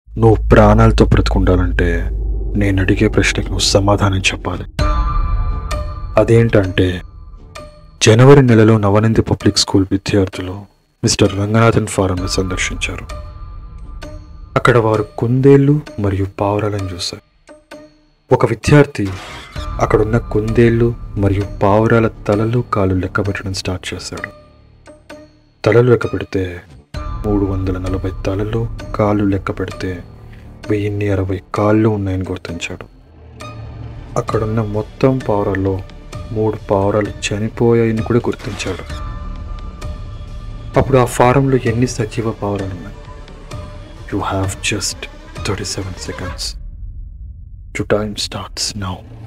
నువ్వు ప్రాణాలతో బ్రతుకుండాలంటే నేను అడిగే ప్రశ్నకి నువ్వు సమాధానం చెప్పాలి అదేంటంటే జనవరి నెలలో నవనంది పబ్లిక్ స్కూల్ విద్యార్థులు మిస్టర్ రంగనాథన్ ఫారంను సందర్శించారు అక్కడ వారు కుందేళ్ళు మరియు పావురాలను చూశారు ఒక విద్యార్థి అక్కడున్న కుందేళ్ళు మరియు పావురాల తలలు కాళ్ళు లెక్కబెట్టడం స్టార్ట్ చేశాడు తలలు లెక్క పెడితే మూడు వందల నలభై తలలు కాళ్ళు లెక్క పెడితే వెయ్యిన్ని అరవై కాళ్ళు ఉన్నాయని గుర్తించాడు అక్కడున్న మొత్తం పావురాల్లో మూడు పావురాలు చనిపోయాయని కూడా గుర్తించాడు అప్పుడు ఆ ఫారంలో ఎన్ని సజీవ పావురాలు ఉన్నాయి you have just thirty seven seconds to time starts now